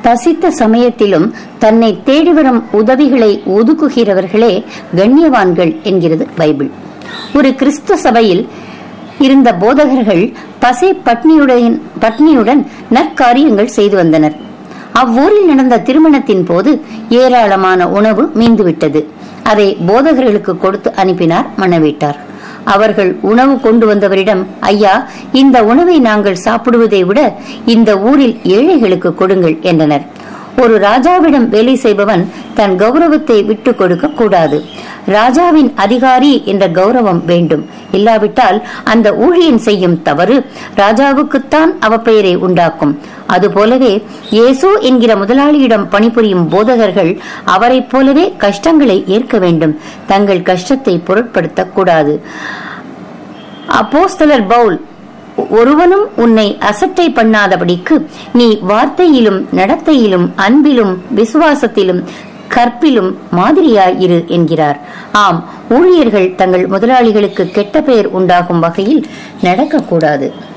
பசித்த சமயத்திலும் தன்னை தேடி வரும் உதவிகளை ஒதுக்குகிறவர்களே கண்ணியவான்கள் என்கிறது பைபிள் ஒரு கிறிஸ்து சபையில் இருந்த போதகர்கள் பசை பட்னியுடன் பட்னியுடன் நற்காரியங்கள் செய்து வந்தனர் அவ்வூரில் நடந்த திருமணத்தின் போது ஏராளமான உணவு மீந்துவிட்டது அதை போதகர்களுக்கு கொடுத்து அனுப்பினார் மணவீட்டார் அவர்கள் உணவு கொண்டு வந்தவரிடம் ஐயா இந்த உணவை நாங்கள் சாப்பிடுவதை விட இந்த ஊரில் ஏழைகளுக்கு கொடுங்கள் என்றனர் ஒரு ராஜாவிடம் வேலை செய்பவன் தன் கௌரவத்தை விட்டு கொடுக்க கூடாது ராஜாவின் அதிகாரி என்ற கௌரவம் வேண்டும் இல்லாவிட்டால் அந்த ஊழியன் செய்யும் தவறு ராஜாவுக்குத்தான் அவப்பெயரை உண்டாக்கும் அதுபோலவே இயேசு என்கிற முதலாளியிடம் பணிபுரியும் போதகர்கள் அவரைப் போலவே கஷ்டங்களை ஏற்க வேண்டும் தங்கள் கஷ்டத்தை பொருட்படுத்தக் கூடாது அப்போஸ்தலர் பவுல் ஒருவனும் உன்னை அசட்டை பண்ணாதபடிக்கு நீ வார்த்தையிலும் நடத்தையிலும் அன்பிலும் விசுவாசத்திலும் கற்பிலும் மாதிரியாயிரு என்கிறார் ஆம் ஊழியர்கள் தங்கள் முதலாளிகளுக்கு கெட்ட பெயர் உண்டாகும் வகையில் நடக்கக்கூடாது